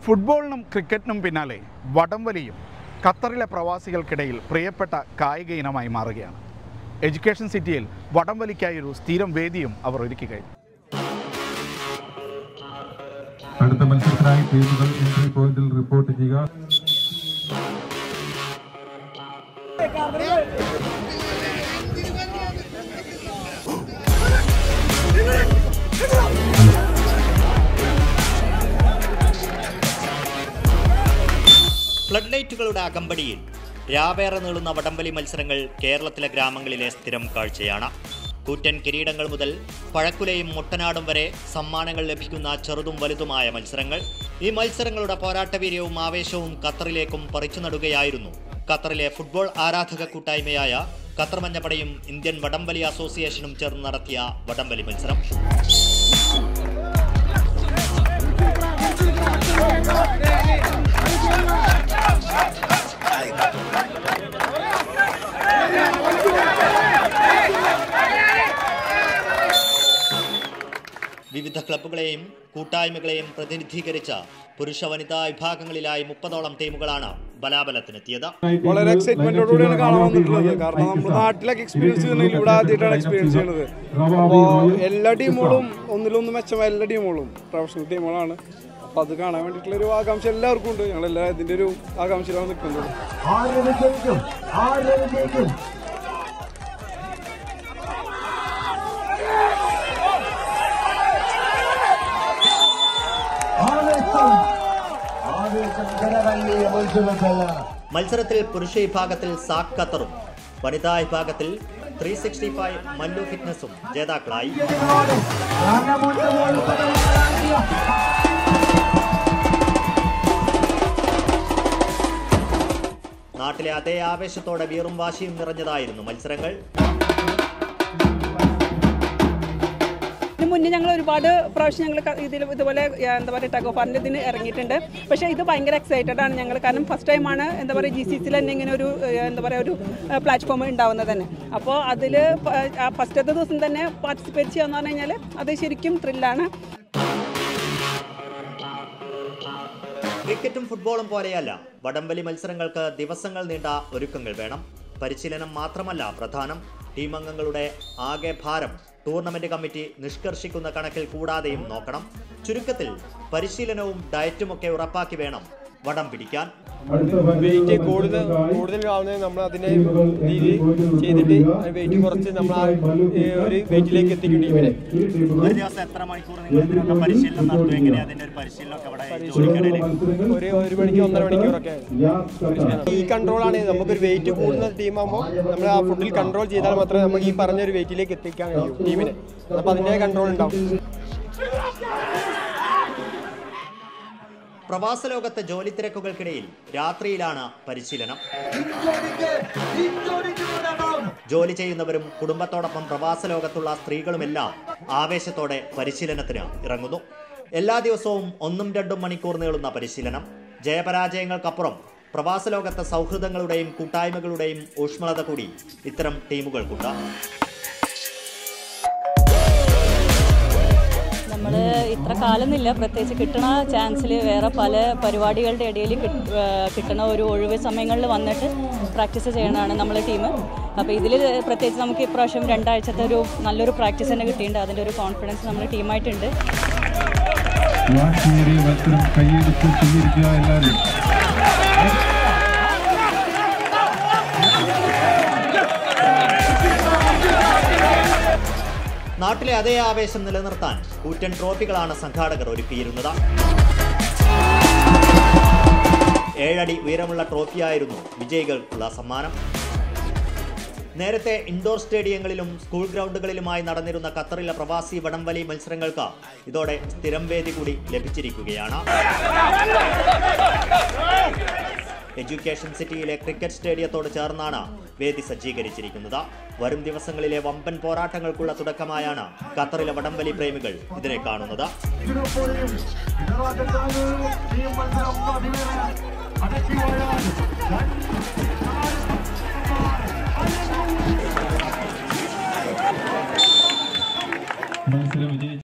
ഫുട്ബോളിനും ക്രിക്കറ്റിനും പിന്നാലെ വടംവലിയും ഖത്തറിലെ പ്രവാസികൾക്കിടയിൽ പ്രിയപ്പെട്ട കായിക ഇനമായി മാറുകയാണ് എഡ്യൂക്കേഷൻ സിറ്റിയിൽ വടംവലിക്കായി ഒരു സ്ഥിരം വേദിയും അവർ ഒരുക്കി കഴിഞ്ഞു അടുത്ത മത്സരത്തിനായി ടീമുകൾ എൻട്രി പോയിന്റിൽ റിപ്പോർട്ട് ചെയ്യുക ഫ്ലഡ് ലൈറ്റുകളുടെ അകമ്പടിയിൽ രാവേറെ നീളുന്ന വടംവലി മത്സരങ്ങൾ കേരളത്തിലെ ഗ്രാമങ്ങളിലെ സ്ഥിരം കാഴ്ചയാണ് കൂറ്റൻ കിരീടങ്ങൾ മുതൽ പഴക്കുലയും മുട്ടനാടും വരെ സമ്മാനങ്ങൾ ലഭിക്കുന്ന ചെറുതും വലുതുമായ മത്സരങ്ങൾ ഈ മത്സരങ്ങളുടെ പോരാട്ടവീര്യവും ആവേശവും ഖത്തറിലേക്കും പറിച്ചു നടുകയായിരുന്നു ഖത്തറിലെ ഫുട്ബോൾ ആരാധക കൂട്ടായ്മയായ ഖത്തർ മഞ്ഞപ്പടയും ഇന്ത്യൻ വടംവലി അസോസിയേഷനും ചേർന്ന് നടത്തിയ വടംവലി മത്സരം വിവിധ ക്ലബ്ബുകളെയും കൂട്ടായ്മകളെയും പ്രതിനിധീകരിച്ച പുരുഷ വനിതാ വിഭാഗങ്ങളിലായി മുപ്പതോളം ടീമുകളാണ് ബലാബലത്തിനെത്തിയത് വളരെ എക്സൈറ്റ്മെന്റോടുകൂടിയാണ് കാണാൻ വന്നിട്ടുള്ളത് കാരണം നമ്മുടെ നാട്ടിലൊക്കെ എക്സ്പീരിയൻസ് ചെയ്യുന്നെങ്കിൽ ഇവിടെ ആദ്യമായിട്ടാണ് എക്സ്പീരിയൻസ് ചെയ്യുന്നത് അപ്പോൾ എല്ലാ ടീമുകളും ഒന്നിലൊന്ന് മെച്ചമായ എല്ലാ ടീമുകളും പ്രൊഫഷണൽ ടീമുകളാണ് അപ്പോൾ അത് കാണാൻ വേണ്ടിയിട്ടുള്ള ഒരു ആകാംക്ഷ എല്ലാവർക്കും ഉണ്ട് ഞങ്ങൾ എല്ലാ ഇതിൻ്റെ ഒരു ആകാംക്ഷയിലാണ് നിൽക്കുന്നത് മത്സരത്തിൽ പുരുഷ വിഭാഗത്തിൽ സാക് ഖത്തറും വനിതാ വിഭാഗത്തിൽ ത്രീ സിക്സ്റ്റി ഫൈവ് മല്ലു ഫിറ്റ്നസും ജേതാക്കളായി നാട്ടിലെ അതേ ആവേശത്തോടെ വീറും വാശിയും നിറഞ്ഞതായിരുന്നു മത്സരങ്ങൾ ഇതിന് മുന്നേ ഞങ്ങൾ ഒരുപാട് പ്രാവശ്യം ഞങ്ങൾ ഇതിൽ ഇതുപോലെ ആ, എന്താ പറയുക ടഗ് ഓഫ് ഇതിന് ഇറങ്ങിയിട്ടുണ്ട് പക്ഷേ ഇത് ഭയങ്കര എക്സൈറ്റഡ് ആണ് ഞങ്ങൾ കാരണം ഫസ്റ്റ് ടൈമാണ് എന്താ പറയുക ജി സി സിയിൽ തന്നെ ഇങ്ങനെ ഒരു ആ, എന്താ പറയുക ഒരു പ്ലാറ്റ്ഫോം ഉണ്ടാവുന്നത് തന്നെ അപ്പോൾ അതിൽ ഫസ്റ്റത്തെ ദിവസം തന്നെ പാർട്ടിസിപ്പേറ്റ് ചെയ്യാന്ന് പറഞ്ഞു കഴിഞ്ഞാൽ അത് ശരിക്കും ത്രില്ലാണ് ക്രിക്കറ്റും ഫുട്ബോളും പോലെയല്ല വടംവലി മത്സരങ്ങൾക്ക് ദിവസങ്ങൾ നീണ്ട ഒരുക്കങ്ങൾ വേണം പരിശീലനം മാത്രമല്ല പ്രധാനം ടീം അംഗങ്ങളുടെ ആകെ ഭാരം ടൂർണമെന്റ് കമ്മിറ്റി നിഷ്കർഷിക്കുന്ന കണക്കിൽ കൂടാതെയും നോക്കണം ചുരുക്കത്തിൽ പരിശീലനവും ഡയറ്റുമൊക്കെ ഉറപ്പാക്കി വേണം വടം പിടിക്കാൻ വെയിറ്റ് കൂടുതൽ കൂടുതലാവുന്നത് നമ്മൾ അതിനെ രീതി ചെയ്തിട്ട് വെയിറ്റ് കുറച്ച് നമ്മൾ ആ ഏ, ഒരു വെയിറ്റിലേക്ക് എത്തിക്കും ടീമിനെ ഒരു ദിവസം എത്ര മണിക്കൂർ നിങ്ങൾ ഇതിനൊക്കെ പരിശീലനം നടത്തും എങ്ങനെയാ അതിന്റെ ഒരു പരിശീലനമൊക്കെ ഇവിടെ ജോലിക്കിടയിൽ ഒരു ഒരു മണിക്കൂർ ഒന്നര മണിക്കൂറൊക്കെ ഈ കൺട്രോളാണ് നമുക്കൊരു വെയിറ്റ് കൂടുന്ന ടീമാകുമ്പോൾ നമ്മൾ ആ ഫുഡിൽ കൺട്രോൾ ചെയ്താൽ മാത്രമേ നമുക്ക് ഈ പറഞ്ഞൊരു വെയിറ്റിലേക്ക് എത്തിക്കാൻ കഴിയൂ ടീമിനെ അപ്പോൾ അതിൻ്റെ കൺട്രോൾ ഉണ്ടാവും പ്രവാസ ലോകത്തെ ജോലി തിരക്കുകൾക്കിടയിൽ രാത്രിയിലാണ് പരിശീലനം ജോലി ചെയ്യുന്നവരും കുടുംബത്തോടൊപ്പം പ്രവാസ ലോകത്തുള്ള സ്ത്രീകളുമെല്ലാം ആവേശത്തോടെ പരിശീലനത്തിന് ഇറങ്ങുന്നു എല്ലാ ദിവസവും ഒന്നും രണ്ടും മണിക്കൂർ നീളുന്ന പരിശീലനം ജയപരാജയങ്ങൾക്കപ്പുറം പ്രവാസ ലോകത്തെ സൗഹൃദങ്ങളുടെയും കൂട്ടായ്മകളുടെയും ഊഷ്മളത കൂടി ഇത്തരം ടീമുകൾക്കുണ്ട് നമ്മൾ ഇത്ര കാലമൊന്നുമില്ല പ്രത്യേകിച്ച് കിട്ടണ ചാൻസിൽ വേറെ പല പരിപാടികളുടെ ഇടയിൽ കിട്ടണ ഒരു ഒഴിവ് സമയങ്ങളിൽ വന്നിട്ട് പ്രാക്ടീസ് ചെയ്യണതാണ് നമ്മളെ ടീം അപ്പോൾ ഇതിൽ പ്രത്യേകിച്ച് നമുക്ക് ഇപ്രാവശ്യം രണ്ടാഴ്ചത്തെ ഒരു നല്ലൊരു പ്രാക്ടീസ് തന്നെ കിട്ടിയിട്ടുണ്ട് അതിൻ്റെ ഒരു കോൺഫിഡൻസ് നമ്മുടെ ടീമായിട്ടുണ്ട് വാശിയേറിയ മത്സരം കൈയെടുത്ത് സ്വീകരിക്കുക എല്ലാവരും നാട്ടിലെ അതേ ആവേശം നിലനിർത്താൻ കൂറ്റൻ ട്രോഫികളാണ് സംഘാടകർ ഒരുക്കിയിരുന്നത് ഏഴടി ഉയരമുള്ള ട്രോഫിയായിരുന്നു വിജയികൾക്കുള്ള സമ്മാനം നേരത്തെ ഇൻഡോർ സ്റ്റേഡിയങ്ങളിലും സ്കൂൾ ഗ്രൗണ്ടുകളിലുമായി നടന്നിരുന്ന ഖത്തറിലെ പ്രവാസി വടംവലി മത്സരങ്ങൾക്ക് ഇതോടെ സ്ഥിരം വേദി കൂടി ലഭിച്ചിരിക്കുകയാണ് എഡ്യൂക്കേഷൻ സിറ്റിയിലെ ക്രിക്കറ്റ് സ്റ്റേഡിയത്തോട് ചേർന്നാണ് വേദി സജ്ജീകരിച്ചിരിക്കുന്നത് വരും ദിവസങ്ങളിലെ വമ്പൻ പോരാട്ടങ്ങൾക്കുള്ള തുടക്കമായാണ് ഖത്തറിലെ വടംവലി പ്രേമികൾ ഇതിനെ കാണുന്നത് മത്സരം വിജയിച്ച